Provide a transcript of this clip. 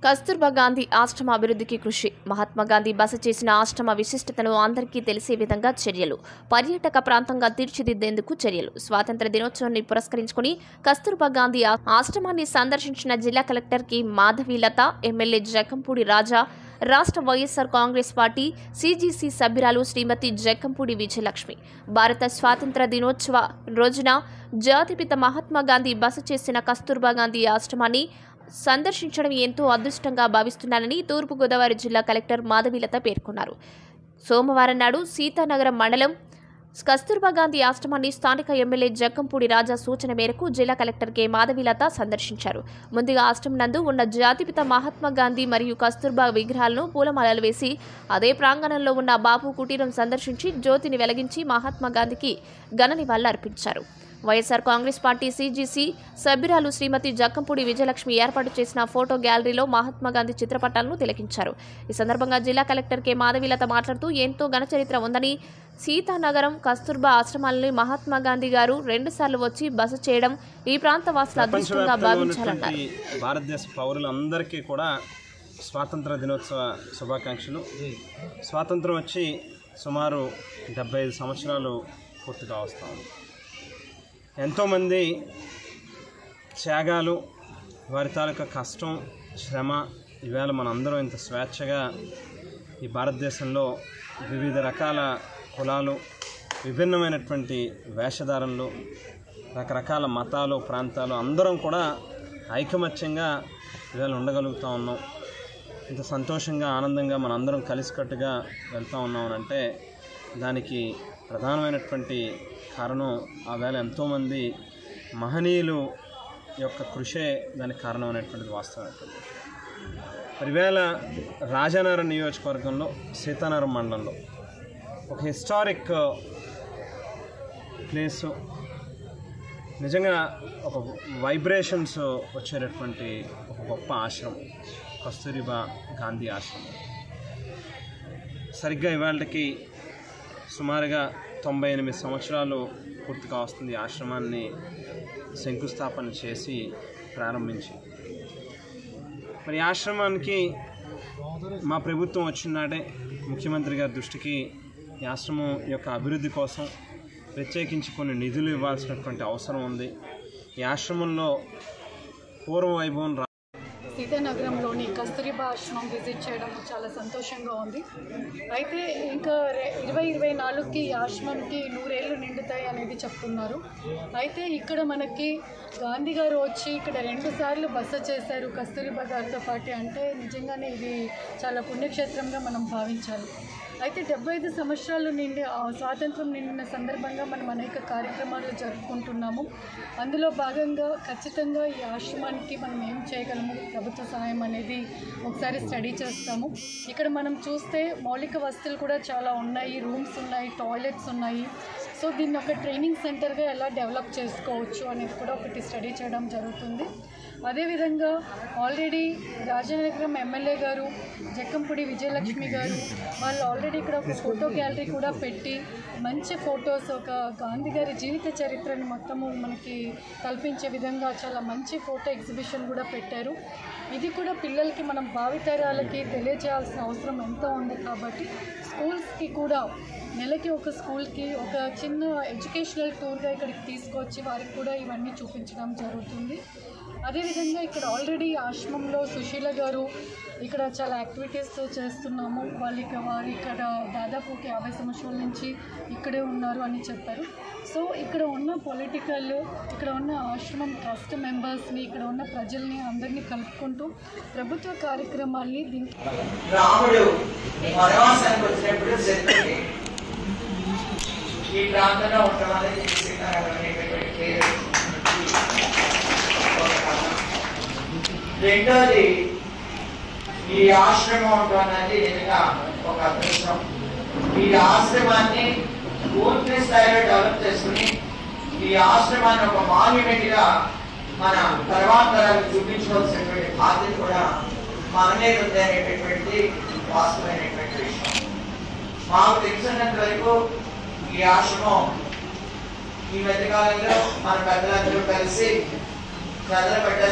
కస్తూర్బా గాంధీ ఆశ్రమ అభివృద్ధికి కృషి మహాత్మా గాంధీ బస చేసిన ఆశ్రమ విశిష్టతను అందరికీ తెలిసే విధంగా చర్యలు పర్యాటక ప్రాంతంగా తీర్చిదిద్దేందుకు చర్యలు స్వాతంత్ర దినోత్సవాన్ని పురస్కరించుకుని కస్తూర్బా గాంధీ ఆ- ఆశ్రమాన్ని సందర్శించిన జిల్లా కలెక్టర్ కి మాధవీలత ఎమ్మెల్యే జకంపూడి రాజా రాష్ట్ర వైఎస్ఆర్ కాంగ్రెస్ పార్టీ సిజిసి సభ్యురాలు శ్రీమతి జక్కంపూడి విజయలక్ష్మి భారత స్వాతంత్ర దినోత్సవ రోజున జాతిపిత మహాత్మా గాంధీ బస చేసిన కస్తూర్బా గాంధీ ఆశ్రమాన్ని సందర్శించడం ఎంతో అదృష్టంగా భావిస్తున్నానని తూర్పుగోదావరి జిల్లా కలెక్టర్ మాధవీలత పేర్కొన్నారు సోమవారం నాడు సీతానగరం మండలం కస్తూర్బా గాంధీ ఆశ్రమాన్ని స్థానిక ఎమ్మెల్యే జక్కంపూడి రాజా సూచన మేరకు జిల్లా కలెక్టర్ కె మాధవీలత సందర్శించారు ముందుగా ఆశ్రమం నందు ఉన్న జాతిపిత మహాత్మా గాంధీ మరియు కస్తూర్బా విగ్రహాలను పూలమాలలు వేసి అదే ప్రాంగణంలో ఉన్న బాపు కుటీరం సందర్శించి జ్యోతిని వెలిగించి మహాత్మా గాంధీకి ఘన నివాళులర్పించారు వైఎస్ఆర్ కాంగ్రెస్ పార్టీ సీజీసీ సభ్యురాలు శ్రీమతి జక్కంపూడి విజయలక్ష్మి ఏర్పాటు చేసిన ఫోటో గ్యాలరీలో మహాత్మా గాంధీ చిత్రపటాలను తిలకించారు ఈ సందర్భంగా జిల్లా కలెక్టర్ కె మాధవీలత మాట్లాడుతూ ఎంతో ఘన చరిత్ర ఉందని సీతానగరం కస్తూర్బా ఆశ్రమాలని మహాత్మా గాంధీ గారు రెండుసార్లు వచ్చి బస చేయడం ఈ ప్రాంత వాసుల అదృష్టంగా ప్రపంచవ్యాప్తంగా భావించాలన్నారు ఉన్నటువంటి భారతదేశ పౌరులందరికీ కూడా స్వాతంత్ర దినోత్సవ శుభాకాంక్షలు స్వాతంత్రం వచ్చి సుమారు డెబ్బై ఐదు సంవత్సరాలు పూర్తిగా వస్తూ ఉంది ఎంతోమంది త్యాగాలు వారి తాలూకా కష్టం శ్రమ ఈవేళ మనందరం ఇంత స్వేచ్ఛగా ఈ భారతదేశంలో వివిధ రకాల కులాలు విభిన్నమైనటువంటి వేషధారణలు రకరకాల మతాలు ప్రాంతాలు అందరం కూడా ఐకమత్యంగా ఇవాళ ఉండగలుగుతూ ఉన్నాం ఇంత సంతోషంగా ఆనందంగా మనందరం కలిసికట్టుగా వెళ్తూ ఉన్నాం అని అంటే దానికి ప్రధానమైనటువంటి కారణం ఆ వేళ ఎంతోమంది మహనీయులు యొక్క కృషే దానికి కారణమైనటువంటిది వాస్తవమైనటువంటి మరి వేళ రాజానగరం నియోజకవర్గంలో సీతానగరం మండలంలో ఒక హిస్టారిక్ ప్లేసు నిజంగా ఒక వైబ్రేషన్స్ వచ్చేటటువంటి ఒక గొప్ప ఆశ్రమం కస్తూరిబా గాంధీ ఆశ్రమం సరిగ్గా ఇవాళకి సుమారుగా తొంభై ఎనిమిది సంవత్సరాలు పూర్తిగా వస్తుంది ఈ ఆశ్రమాన్ని శంకుస్థాపన చేసి ప్రారంభించి మరి ఈ ఆశ్రమానికి మా ప్రభుత్వం వచ్చినాడే ముఖ్యమంత్రి గారి దృష్టికి ఈ ఆశ్రమం యొక్క అభివృద్ధి కోసం ప్రత్యేకించి కొన్ని నిధులు ఇవ్వాల్సినటువంటి అవసరం ఉంది ఈ ఆశ్రమంలో పూర్వ వైభవం రా- సీతానగరంలోని కస్తూరిబా ఆశ్రమం విజిట్ చేయడం చాలా సంతోషంగా ఉంది అయితే ఇంకా రె- ఇరవై ఇరవై నాలుగుకి ఈ ఆశ్రమంకి నూరేళ్ళు నిండుతాయి అనేది చెప్తున్నారు అయితే ఇక్కడ మనకి గాంధీ గారు వచ్చి ఇక్కడ రెండు సార్లు బస చేశారు కస్తూరిబా గారితో పాటు అంటే నిజంగానే ఇది చాలా పుణ్యక్షేత్రంగా మనం భావించాలి అయితే డెబ్బై ఐదు సంవత్సరాలు నిండి ఆ స్వాతంత్రం నిండిన సందర్భంగా మనం అనేక కార్యక్రమాలు జరుపుకుంటున్నాము అందులో భాగంగా ఖచ్చితంగా ఈ ఆశ్రమానికి మనం ఏం చేయగలము ప్రభుత్వ సహాయం అనేది ఒకసారి స్టడీ చేస్తాము ఇక్కడ మనం చూస్తే మౌలిక వస్తువులు కూడా చాలా ఉన్నాయి రూమ్స్ ఉన్నాయి టాయిలెట్స్ ఉన్నాయి సో దీన్ని ఒక ట్రైనింగ్ సెంటర్గా ఎలా డెవలప్ చేసుకోవచ్చు అనేది కూడా ఒకటి స్టడీ చేయడం జరుగుతుంది అదేవిధంగా ఆల్రెడీ రాజనగరం ఎమ్మెల్యే గారు జక్కంపూడి విజయలక్ష్మి గారు వాళ్ళు ఆల్రెడీ ఇక్కడ ఒక ఫోటో గ్యాలరీ కూడా పెట్టి మంచి ఫొటోస్ ఒక గాంధీ గారి జీవిత చరిత్రని మొత్తము మనకి కల్పించే విధంగా చాలా మంచి ఫోటో ఎగ్జిబిషన్ కూడా పెట్టారు ఇది కూడా పిల్లలకి మనం భావితరాలకి తెలియజేయాల్సిన అవసరం ఎంతో ఉంది కాబట్టి స్కూల్స్కి కూడా నెలకి ఒక స్కూల్కి ఒక చిన్న ఎడ్యుకేషనల్ టూర్గా ఇక్కడికి తీసుకొచ్చి వారికి కూడా ఇవన్నీ చూపించడం జరుగుతుంది అదేవిధంగా ఇక్కడ ఆల్రెడీ ఆశ్రమంలో సుశీల గారు ఇక్కడ చాలా యాక్టివిటీస్ చేస్తున్నాము వాళ్ళు ఇక వారు ఇక్కడ దాదాపు ఒక యాభై సంవత్సరాల నుంచి ఇక్కడే ఉన్నారు అని చెప్పారు సో ఇక్కడ ఉన్న పొలిటికల్ ఇక్కడ ఉన్న ఆశ్రమం ట్రస్ట్ మెంబర్స్ని ఇక్కడ ఉన్న ప్రజల్ని అందరినీ కలుపుకుంటూ ప్రభుత్వ కార్యక్రమాల్ని దీనికి రాముడు వనవాసానికి వచ్చినప్పుడు శత్రుని ఈ ప్రాంతంలో ఉండడం అనేది సీతారామం అనేటటువంటి పేరు ఒక కారణం. రెండోది ఈ ఆశ్రమం ఉండడం అనేది నిజంగా ఒక అదృష్టం ఈ ఆశ్రమాన్ని పూర్తి స్థాయిలో డెవలప్ చేసుకుని ఈ ఆశ్రమాన్ని ఒక మాన్యుమెంట్ గా మన తర్వాత తరాలకు చూపించుకోవాల్సినటువంటి బాధ్యత కూడా మన మీద ఉంది అనేటటువంటిది వాస్తవమైనటువంటి విషయం మాకు తెలిసినంత వరకు ఈ ఆశ్రమం ఈ మధ్యకాలంలో మన పెద్దలందరూ కలిసి చదరపడ్డ